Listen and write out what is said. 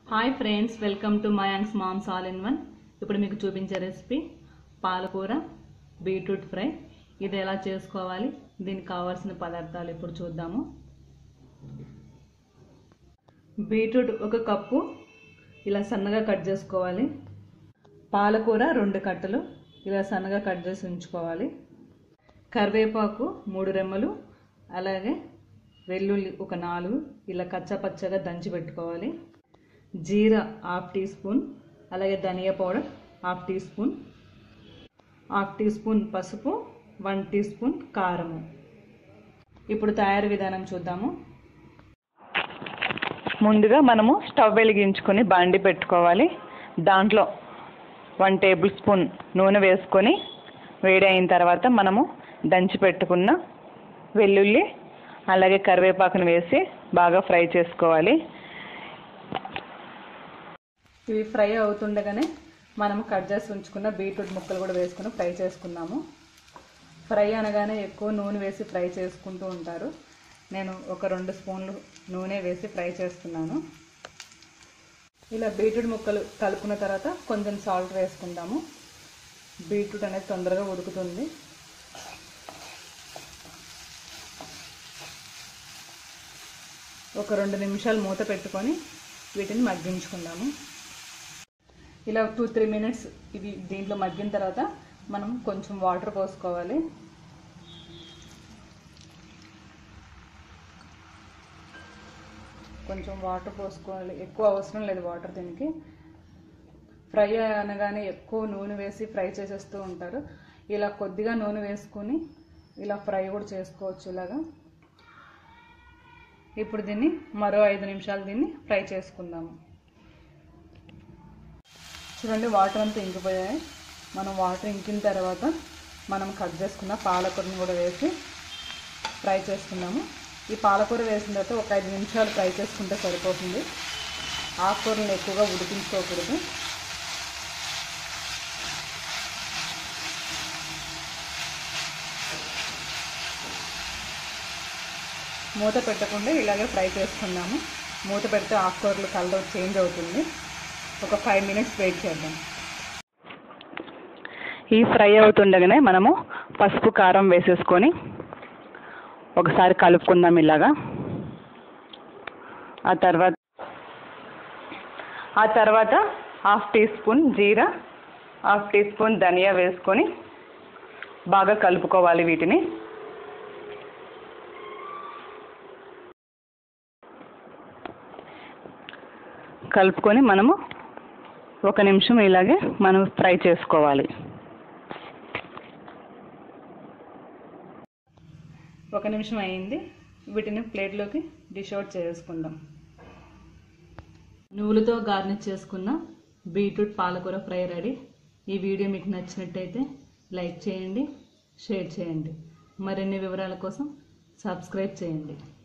hi friends welcome to Mayang's moms all in one ఇప్పుడు మీకు చూపించే రెసిపీ పాలకూర బీట్రూట్ ఫ్రై ఇది ఎలా చేసుకోవాలి దీనికి కావాల్సిన పదార్థాలు ఇప్పుడు చూద్దాము బీట్రూట్ ఒక కప్పు ఇలా సన్నగా కట్ చేసుకోవాలి పాలకూర రెండు కట్టలు ఇలా సన్నగా కట్ చేసి ఉంచుకోవాలి కరివేపాకు మూడు రెమ్మలు అలాగే వెల్లుల్లి ఒక నాలుగు ఇలా కచ్చపచ్చగా దంచి పెట్టుకోవాలి జీరా హాఫ్ టీ స్పూన్ అలాగే ధనియా powder half teaspoon half teaspoon పసుపు వన్ టీ స్పూన్ కారము ఇప్పుడు తయారీ విధానం చూద్దాము ముందుగా మనము స్టవ్ వెలిగించుకొని బాండి పెట్టుకోవాలి దాంట్లో వన్ టేబుల్ స్పూన్ నూనె వేసుకొని వేడి అయిన తర్వాత మనము దంచి పెట్టుకున్న వెల్లుల్లి అలాగే కరివేపాకును వేసి బాగా ఫ్రై చేసుకోవాలి ఇవి ఫ్రై అవుతుండగానే మనం కట్ చేసి ఉంచుకున్న బీట్రూట్ ముక్కలు కూడా వేసుకుని ఫ్రై చేసుకున్నాము ఫ్రై అనగానే ఎక్కువ నూనె వేసి ఫ్రై చేసుకుంటూ ఉంటారు నేను ఒక రెండు స్పూన్లు నూనె వేసి ఫ్రై చేస్తున్నాను ఇలా బీట్రూట్ ముక్కలు కలుపుకున్న తర్వాత కొంచెం సాల్ట్ వేసుకుందాము బీట్రూట్ అనేది తొందరగా ఉడుకుతుంది ఒక రెండు నిమిషాలు మూత పెట్టుకొని వీటిని మగ్గించుకుందాము ఇలా టూ త్రీ మినిట్స్ ఇవి దీంట్లో మగ్గిన తర్వాత మనం కొంచెం వాటర్ పోసుకోవాలి కొంచెం వాటర్ పోసుకోవాలి ఎక్కువ అవసరం లేదు వాటర్ దీనికి ఫ్రై అనగానే ఎక్కువ నూనె వేసి ఫ్రై చేసేస్తూ ఉంటారు ఇలా కొద్దిగా నూనె వేసుకొని ఇలా ఫ్రై కూడా చేసుకోవచ్చు ఇలాగా ఇప్పుడు దీన్ని మరో ఐదు నిమిషాలు దీన్ని ఫ్రై చేసుకుందాము చూడండి వాటర్ అంతా ఇంకిపోయాయి మనం వాటర్ ఇంకిన తర్వాత మనం కట్ చేసుకున్న పాలకూరని కూడా వేసి ఫ్రై చేసుకున్నాము ఈ పాలకూర వేసిన తర్వాత ఒక ఐదు నిమిషాలు ఫ్రై చేసుకుంటే సరిపోతుంది ఆకుకూరలను ఎక్కువగా ఉడికించుకోకూడదు మూత పెట్టకుండా ఇలాగే ఫ్రై చేసుకున్నాము మూత పెడితే ఆకుకూరలు కలర్ చేంజ్ అవుతుంది ఒక ఫైవ్ మినిట్స్ వెయిట్ చేద్దాం ఈ ఫ్రై అవుతుండగానే మనము పసుపు కారం వేసేసుకొని ఒకసారి కలుపుకుందాం ఇలాగా ఆ తర్వాత ఆ తర్వాత హాఫ్ టీ స్పూన్ జీరా హాఫ్ టీ స్పూన్ ధనియా వేసుకొని బాగా కలుపుకోవాలి వీటిని కలుపుకొని మనము ఒక నిమిషం ఇలాగే మనం ఫ్రై చేసుకోవాలి ఒక నిమిషం అయింది వీటిని ప్లేట్లోకి డిష్ అవుట్ చేసుకుందాం నువ్వులతో గార్నిష్ చేసుకున్న బీట్రూట్ పాలకూర ఫ్రై రెడీ ఈ వీడియో మీకు నచ్చినట్టయితే లైక్ చేయండి షేర్ చేయండి మరిన్ని వివరాల కోసం సబ్స్క్రైబ్ చేయండి